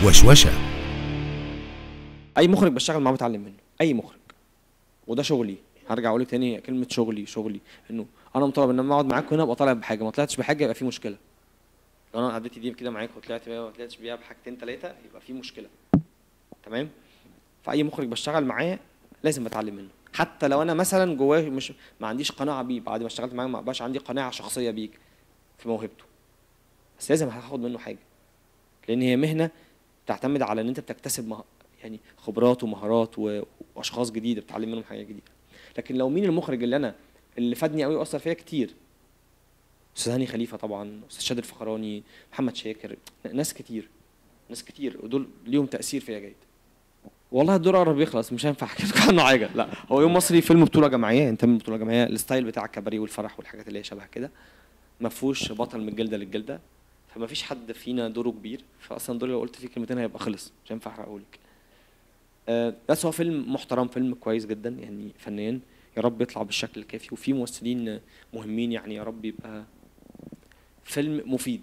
وشوشة اي مخرج بشتغل معاه بتعلم منه اي مخرج وده شغلي هرجع اقول لك تاني كلمه شغلي شغلي انه انا مطالب ان انا اقعد معاك هنا ابقى طالع بحاجه ما طلعتش بحاجه يبقى في مشكله لو انا عديت دي كده معاك وطلعت بيها ما طلعتش بيها بحاجتين ثلاثه يبقى في مشكله تمام فاي مخرج بشتغل معاه لازم بتعلم منه حتى لو انا مثلا جواه مش ما عنديش قناعه بيه بعد ما اشتغلت معاه ما بقاش عندي قناعه شخصيه بيك في موهبته بس لازم هاخد منه حاجه لان هي مهنه تعتمد على ان انت بتكتسب مه... يعني خبرات ومهارات و... واشخاص جديده بتتعلم منهم حاجه جديده لكن لو مين المخرج اللي انا اللي فادني قوي واثر فيا كتير استاذ هاني خليفه طبعا استاذ شادر الفخراني محمد شاكر ناس كتير ناس كتير ودول ليهم تاثير فيا جيد والله الدور قرب يخلص مش هينفع احكي لكم عنه حاجه لا هو يوم مصري فيلم بطوله جماعيه انت من بطوله جماعيه الستايل بتاع الكباريه والفرح والحاجات اللي هي شبه كده ما فيهوش بطل من الجلده للجلده فما فيش حد فينا دوره كبير فاصلا دوري لو قلت فيه كلمتين هيبقى خلص مش هينفع احرقه لك آه، بس هو فيلم محترم فيلم كويس جدا يعني فنيا يا رب يطلع بالشكل الكافي وفي ممثلين مهمين يعني يا رب يبقى فيلم مفيد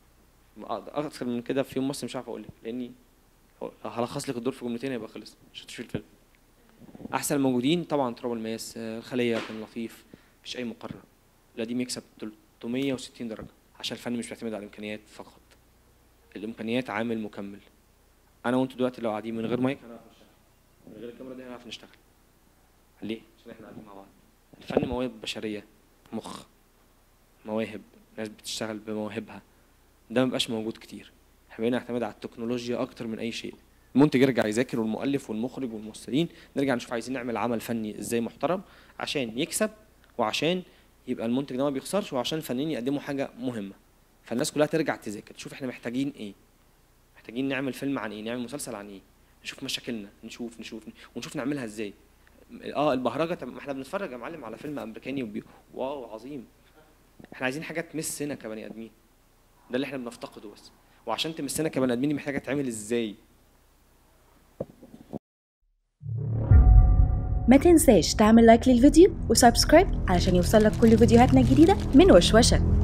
اكتر من كده في ممثل مش عارف اقول لك لاني هلخص لك الدور في جملتين هيبقى خلص مش هتشوفي الفيلم احسن الموجودين طبعا تراب الماس آه، الخليه كان لطيف مفيش اي مقارنه القديم يكسب 360 درجه عشان الفن مش بيعتمد على الامكانيات فقط الامكانيات عامل مكمل انا وانتوا دلوقتي لو قاعدين من غير مايك هنعرف نشتغل من غير الكاميرا دي هنعرف نشتغل ليه عشان احنا قاعدين مع بعض الفن مواهب بشريه مخ مواهب ناس بتشتغل بمواهبها ده مبقاش موجود كتير احنا بقينا نعتمد على التكنولوجيا اكتر من اي شيء المنتج يرجع يذاكر والمؤلف والمخرج والممثلين نرجع نشوف عايزين نعمل عمل فني ازاي محترم عشان يكسب وعشان يبقى المنتج ده ما بيخسرش وعشان الفنانين يقدموا حاجه مهمه فالناس كلها ترجع تذاكر تشوف احنا محتاجين ايه محتاجين نعمل فيلم عن ايه نعمل مسلسل عن ايه نشوف مشاكلنا نشوف نشوف ونشوف نعملها ازاي اه البهرجه طب ما احنا بنتفرج يا معلم على فيلم امريكاني وبي... واو عظيم احنا عايزين حاجه تمسنا كبني ادمين ده اللي احنا بنفتقده بس وعشان تمسنا كبني ادمين دي محتاجه تعمل ازاي ما تنساش تعمل لايك للفيديو وسبسكرايب علشان يوصلك كل فيديوهاتنا الجديدة من وشوشة